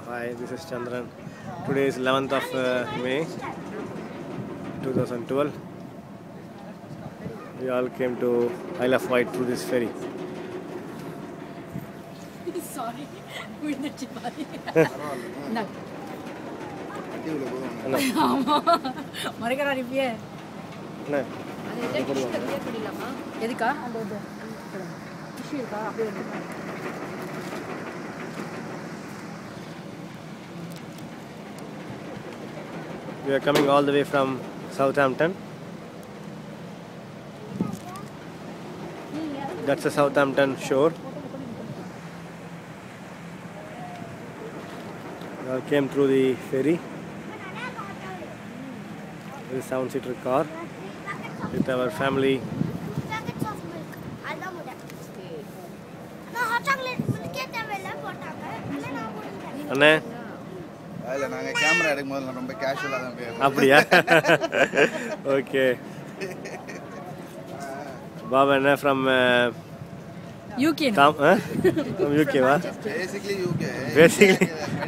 Hi, this is Chandran. Today is 11th of uh, May 2012. We all came to Isle of Wight through this ferry. Sari விழுந்துச்சு பாரு இந்தாங்க. ஆமா மறைக்கிறா இப்பயே என்ன எதுக்கா அந்த இது டிஷ்யூ இருக்கா அப்படியே வந்து We are coming all the way from Southampton. That's the Southampton shore. We all came through the ferry. This seven-seater car with our family. packets of milk. அதான் முட்டை. நான் hot chocolate milk ஏ தேவையில்ல போட்டாங்க. இல்ல நான் போட்டுக்கிறேன். அண்ணே அதில் நாங்கள் கேமரா எடுக்கும் போது ரொம்ப கேஷுவலாக தான் போயிருக்கோம் அப்படியா ஓகே பாபா என்ன ஃப்ரம் யூகே காம் யூகேவா பேசிக்லி யூகே Basically.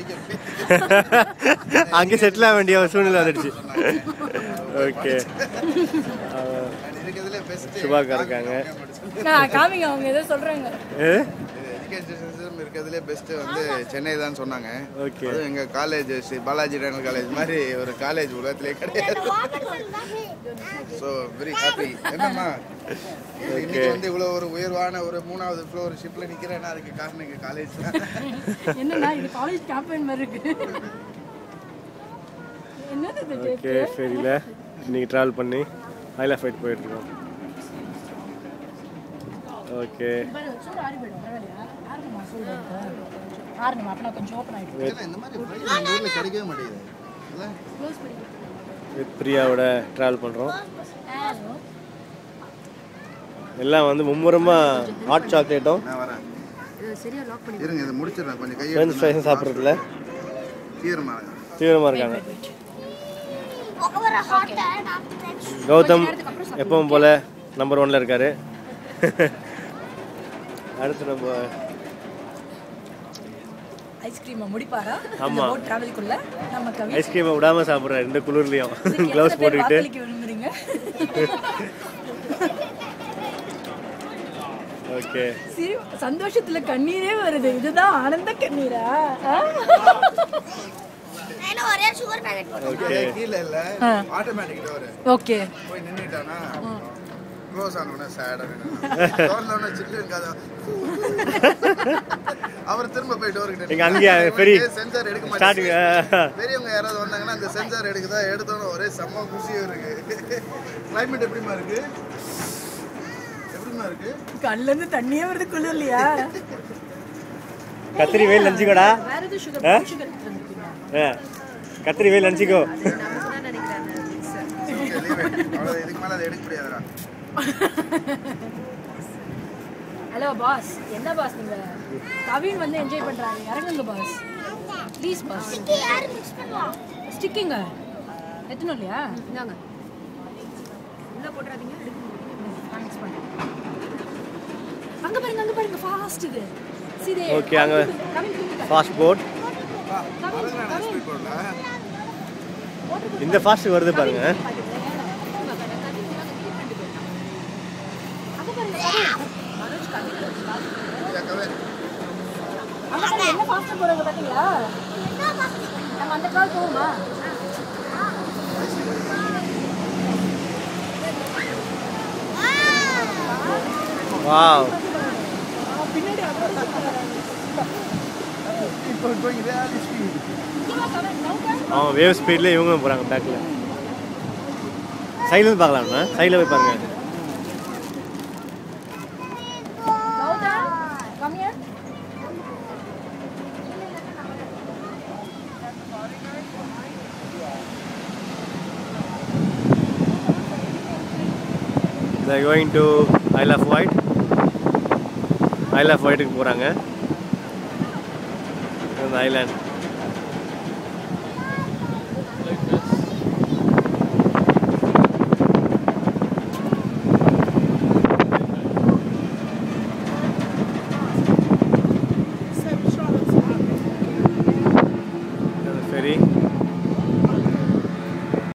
அங்கே செட்டில் ஆக வேண்டிய ஒரு சூழ்நிலை வந்துடுச்சு ஓகே இருக்கிறதுல பெஸ்ட் சுபாக்கா இருக்காங்க. காமிங்க அவங்க ஏதோ சொல்றாங்க எஜுகேஷன் சிஸ்டம் இருக்கிறதுலே பெஸ்ட் வந்து சென்னை தான் சொன்னாங்க Okay. அதுவும் எங்க college Sri Balaji dental college மாதிரி ஒரு காலேஜ் உலகத்திலே கிடையாது Water bottle தான் free. ஸோ வெரி ஹாப்பி என்னம்மா இது இன்னைக்கு வந்து இவ்வளோ ஒரு உயர்வான ஒரு மூணாவது ஃப்ளோர் ஷிப்ல நிக்கிறேன்னா அதுக்கு காரணம் எங்க காலேஜ் தான் என்னன்னா இது காலேஜ் கேம்பெயின் மாதிரி இருக்கு என்னது இது ஓகே ஃபெரியில் இன்னைக்கு ட்ராவல் பண்ணி ஐல் ஆஃப் ஃபைட் போயிட்டுருக்கோம் ஓகே பாரு, சூடு ஆறி போயிடும் பரவாயில்லையா ஆறணுமா சூடு ஆறணுமா அப்பனா கொஞ்சம் ஓப்பன் ஆயிடும் இந்த மாதிரி flight எங்க ஊர்ல கிடைக்கவே மாட்டேங்குது இல்ல? க்ளோஸ் பண்ணி வித் பிரியாவோட ட்ராவல் பண்ணுறோம் எல்லாம் வந்து மும்முரமாக ஹாட் சாக்லேட்டும் நான் வரேன் சரியா லாக் பண்ணி இருங்க இதை முடிச்சிடுறேன் கொஞ்சம் கையை ஃப்ரெஞ்ச் ஃப்ரைஸும் சாப்பிட்றதுல தீவிரமா தீவிரமாக இருக்காங்க ஒரு hot and after that Gautham எப்பவும் போல நம்பர் ஒன்ல இருக்காரு அடுத்து நம்ம ஐஸ்கிரீமை முடிப்பாரா ஆமா. போட் டிராவலுக்குள்ள நம்ம கவி ஐஸ்கிரீமை விடாம சாப்பிட்றாரு இந்த குளிர்லையும் இதுக்கு க்ளவுஸ் எத்தனை பேர் போட்டுக்கிட்டு வாக்களிக்க விரும்புறீங்க ஓகே சிரி சந்தோஷத்துல கண்ணீரே வருது இதுதான் ஆனந்த கண்ணீரா நான் ஒரே சுகர் பேக்கெட் போட்டேன் ஓகே கீழே இல்ல ஆட்டோமேட்டிக் டோர் ஓகே போய் நின்னுட்டானா க்ளோஸ் ஆனவன சேடா டோர்ல சில்லு இருக்காத அவர் திரும்ப போய் டோர் கிட்ட இங்க அங்கேயே பெரிய சென்சார் எடுக்க ஸ்டார்டிங் மாட்டேங்குது பெரியவங்க யாராவது வந்தாங்கன்னா அந்த சென்சார் எடுக்குதா எடுத்தோன்னு ஒரே செம்ம குஷியும் இருக்கு கிளைமேட் எப்படிமா இருக்கு எப்படிமா இருக்கு கண்ணுல இருந்து தண்ணியே வருது குளிர்லையா கத்திரி வெயில் நினச்சிக்கோடா வேற எதுவும் சுகர் சுகர் வந்துருக்கீங்க கத்திரி வெயில் நினச்சிக்கோ ஓகே லீவ் அவ்வளோ இதுக்கு மேலே அதை எடுக்க முடியாதுடா ஹலோ பாஸ் என்ன பாஸ் நீங்க கவின் வந்து என்ஜாய் பண்றாரு இறங்குங்க பாஸ் ப்ளீஸ் பாஸ் யாரு மிக்ஸ் பண்ணுவான் ஸ்டிக்கிங்க எத்தனும் இல்லையா இந்தாங்க உள்ள போட்டுறாதீங்க மிக்ஸ் பண்ணுங்க அங்க பாருங்க அங்க பாருங்க ஃபாஸ்ட் இது சீதே Okay, அங்க- கவின் தூங்குங்க. ஃபாஸ்ட் போட் அதெல்லாம் ஸ்பீட் போடல இந்த ஃபாஸ்ட் வருது பாருங்க அங்க பாருங்க கவின். மனோஜ் கவின். கவே அங்க பாருங்க, என்ன ஃபாஸ்டா போறாங்க பாத்தீங்களா நம்ம அந்த கால் போவோமா வாவ் பின்னாடி இப்போ going really speed. அவன் வேவ் ஸ்பீடில் இவங்க போகிறாங்க பேக்கில் சைடில் பார்க்கலாம்ண்ணா சைடில் போய் பாருங்க Gautham come here. they are going to Isle of Wight Isle of Wightக்கு போகிறாங்க இந்த ஐலாண்ட் சரி